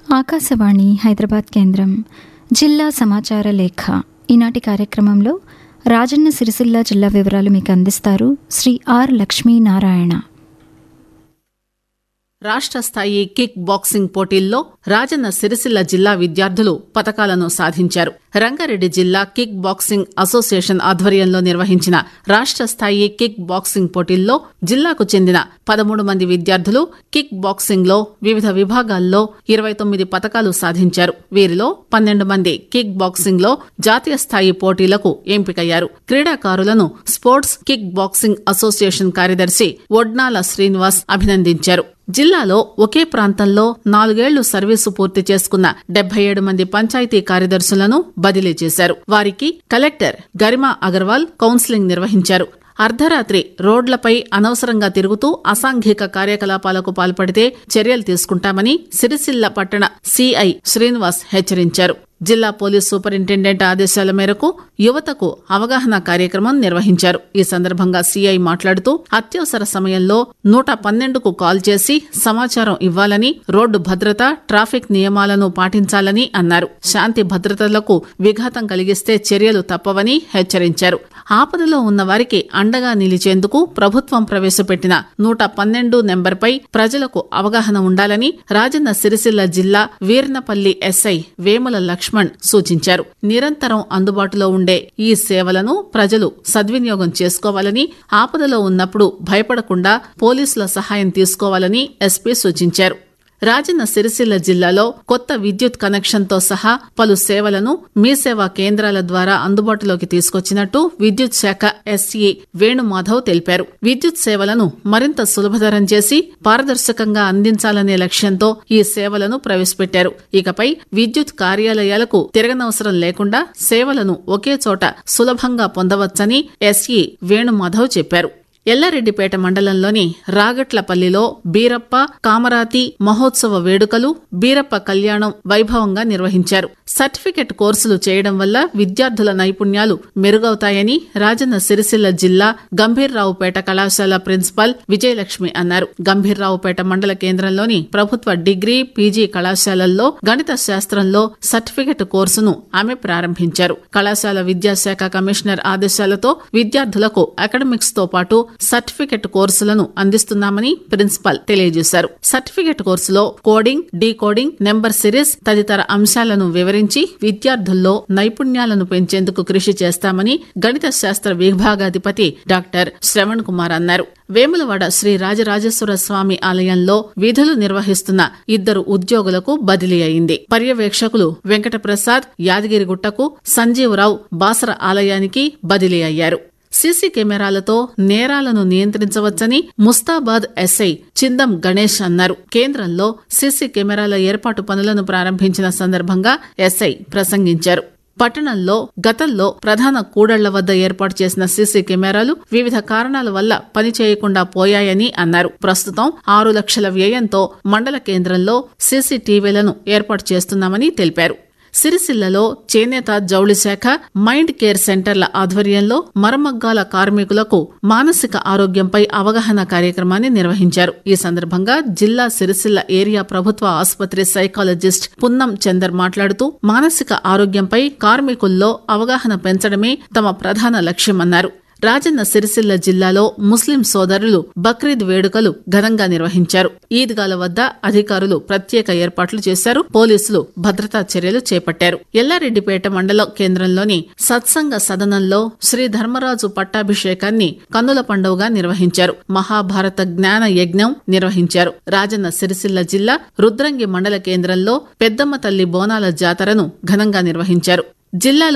ఆకాశవాణి హైదరాబాద్ కేంద్రం జిల్లా సమాచార లేఖ ఈనాటి కార్యక్రమంలో రాజన్న సిరిసిల్ల జిల్లా వివరాలు మీకు అందిస్తారు శ్రీ ఆర్ లక్ష్మీనారాయణ రాష్ట్ర స్థాయి కిక్ బాక్సింగ్ పోటీల్లో రాజన్న సిరిసిల్ల జిల్లా విద్యార్థులు పతకాలను సాధించారు రంగారెడ్డి జిల్లా కిక్ బాక్సింగ్ అసోసియేషన్ ఆధ్వర్యంలో నిర్వహించిన రాష్ట్ర స్థాయి కిక్ బాక్సింగ్ పోటీల్లో జిల్లాకు చెందిన పదమూడు మంది విద్యార్థులు కిక్ బాక్సింగ్ లో వివిధ విభాగాల్లో ఇరవై తొమ్మిది పతకాలు సాధించారు వీరిలో పన్నెండు మంది కిక్ బాక్సింగ్ లో జాతీయ స్థాయి పోటీలకు ఎంపికయ్యారు క్రీడాకారులను స్పోర్ట్స్ కిక్ బాక్సింగ్ అసోసియేషన్ కార్యదర్శి ఒడ్నాల శ్రీనివాస్ అభినందించారు జిల్లాలో ఒకే ప్రాంతంలో నాలుగేళ్లు సర్వీసు పూర్తి చేసుకున్న డెబ్బై ఏడు మంది పంచాయతీ కార్యదర్శులను బదిలీ చేశారు వారికి కలెక్టర్ గరిమా అగర్వాల్ కౌన్సిలింగ్ నిర్వహించారు అర్ధరాత్రి రోడ్లపై అనవసరంగా తిరుగుతూ అసాంఘిక కార్యకలాపాలకు పాల్పడితే చర్యలు తీసుకుంటామని సిరిసిల్ల పట్టణ సిఐ శ్రీనివాస్ హెచ్చరించారు జిల్లా పోలీస్ సూపరింటెండెంట్ ఆదేశాల మేరకు యువతకు అవగాహన కార్యక్రమం నిర్వహించారు ఈ సందర్భంగా సీఐ మాట్లాడుతూ అత్యవసర సమయంలో నూట పన్నెండుకు కాల్ చేసి సమాచారం ఇవ్వాలని రోడ్డు భద్రత ట్రాఫిక్ నియమాలను పాటించాలని అన్నారు శాంతి భద్రతలకు విఘాతం కలిగిస్తే చర్యలు తప్పవని హెచ్చరించారు ఆపదలో ఉన్న వారికి అండగా నిలిచేందుకు ప్రభుత్వం ప్రవేశపెట్టిన నూట పన్నెండు నెంబర్పై ప్రజలకు అవగాహన ఉండాలని రాజన్న సిరిసిల్ల జిల్లా వీర్నపల్లి ఎస్ఐ వేముల లక్ష్మణ్ సూచించారు నిరంతరం అందుబాటులో ఉండే ఈ సేవలను ప్రజలు సద్వినియోగం చేసుకోవాలని ఆపదలో ఉన్నప్పుడు భయపడకుండా పోలీసుల సహాయం తీసుకోవాలని ఎస్పీ సూచించారు రాజన్న సిరిసిల్ల జిల్లాలో కొత్త విద్యుత్ కనెక్షన్తో సహా పలు సేవలను మీ సేవా కేంద్రాల ద్వారా అందుబాటులోకి తీసుకొచ్చినట్టు విద్యుత్ శాఖ ఎస్ఈ వేణుమాధవ్ తెలిపారు విద్యుత్ సేవలను మరింత సులభతరం చేసి పారదర్శకంగా అందించాలనే లక్ష్యంతో ఈ సేవలను ప్రవేశపెట్టారు ఇకపై విద్యుత్ కార్యాలయాలకు తిరగనవసరం లేకుండా సేవలను ఒకే చోట సులభంగా పొందవచ్చని ఎస్ఈ వేణుమాధవ్ చెప్పారు ఎల్లారెడ్డిపేట మండలంలోని రాగట్లపల్లిలో బీరప్ప కామరాతి మహోత్సవ వేడుకలు బీరప్ప కళ్యాణం వైభవంగా నిర్వహించారు సర్టిఫికెట్ కోర్సులు చేయడం వల్ల విద్యార్థుల నైపుణ్యాలు మెరుగవుతాయని రాజన్న సిరిసిల్ల జిల్లా గంభీర్రావుపేట కళాశాల ప్రిన్సిపాల్ విజయలక్ష్మి అన్నారు గంభీర్రావుపేట మండల కేంద్రంలోని ప్రభుత్వ డిగ్రీ పీజీ కళాశాలల్లో గణిత శాస్త్రంలో సర్టిఫికెట్ కోర్సును ఆమె ప్రారంభించారు కళాశాల విద్యాశాఖ కమిషనర్ ఆదేశాలతో విద్యార్థులకు అకాడమిక్స్ తో పాటు సర్టిఫికెట్ కోర్సులను అందిస్తున్నామని ప్రిన్సిపల్ తెలియజేశారు సర్టిఫికెట్ కోర్సులో కోడింగ్ డీకోడింగ్ నెంబర్ సిరీస్ తదితర అంశాలను వివరించి విద్యార్థుల్లో నైపుణ్యాలను పెంచేందుకు కృషి చేస్తామని గణిత శాస్త్ర విభాగాధిపతి డాక్టర్ శ్రవణ్ కుమార్ అన్నారు వేములవాడ శ్రీ రాజరాజేశ్వర స్వామి ఆలయంలో విధులు నిర్వహిస్తున్న ఇద్దరు ఉద్యోగులకు బదిలీ అయింది పర్యవేక్షకులు వెంకటప్రసాద్ యాదగిరిగుట్టకు సంజీవరావు బాసర ఆలయానికి బదిలీ అయ్యారు సీసీ కెమెరాలతో నేరాలను నియంత్రించవచ్చని ముస్తాబాద్ ఎస్ఐ చిందం గణేష్ అన్నారు కేంద్రంలో సీసీ కెమెరాల ఏర్పాటు పనులను ప్రారంభించిన సందర్భంగా ఎస్ఐ ప్రసంగించారు పట్టణంలో గతంలో ప్రధాన కూడళ్ల వద్ద ఏర్పాటు చేసిన సీసీ కెమెరాలు వివిధ కారణాల వల్ల పనిచేయకుండా పోయాయని అన్నారు ప్రస్తుతం ఆరు లక్షల వ్యయంతో మండల కేంద్రంలో సీసీటీవీలను ఏర్పాటు చేస్తున్నామని తెలిపారు సిరిసిల్లలో చేనేత జౌళి శాఖ మైండ్ కేర్ సెంటర్ల ఆధ్వర్యంలో మరమగ్గాల కార్మికులకు మానసిక ఆరోగ్యంపై అవగాహన కార్యక్రమాన్ని నిర్వహించారు ఈ సందర్భంగా జిల్లా సిరిసిల్ల ఏరియా ప్రభుత్వ ఆసుపత్రి సైకాలజిస్ట్ పున్నం చందర్ మాట్లాడుతూ మానసిక ఆరోగ్యంపై కార్మికుల్లో అవగాహన పెంచడమే తమ ప్రధాన లక్ష్యమన్నారు రాజన్న సిరిసిల్ల జిల్లాలో ముస్లిం సోదరులు బక్రీద్ వేడుకలు ఘనంగా నిర్వహించారు ఈద్గాల వద్ద అధికారులు ప్రత్యేక ఏర్పాట్లు చేశారు పోలీసులు భద్రతా చర్యలు చేపట్టారు ఎల్లారెడ్డిపేట మండల కేంద్రంలోని సత్సంగ సదనంలో శ్రీ ధర్మరాజు పట్టాభిషేకాన్ని కన్నుల పండుగగా నిర్వహించారు మహాభారత జ్ఞాన యజ్ఞం నిర్వహించారు రాజన్న సిరిసిల్ల జిల్లా రుద్రంగి మండల కేంద్రంలో పెద్దమ్మ తల్లి బోనాల జాతరను ఘనంగా నిర్వహించారు జిల్లాలో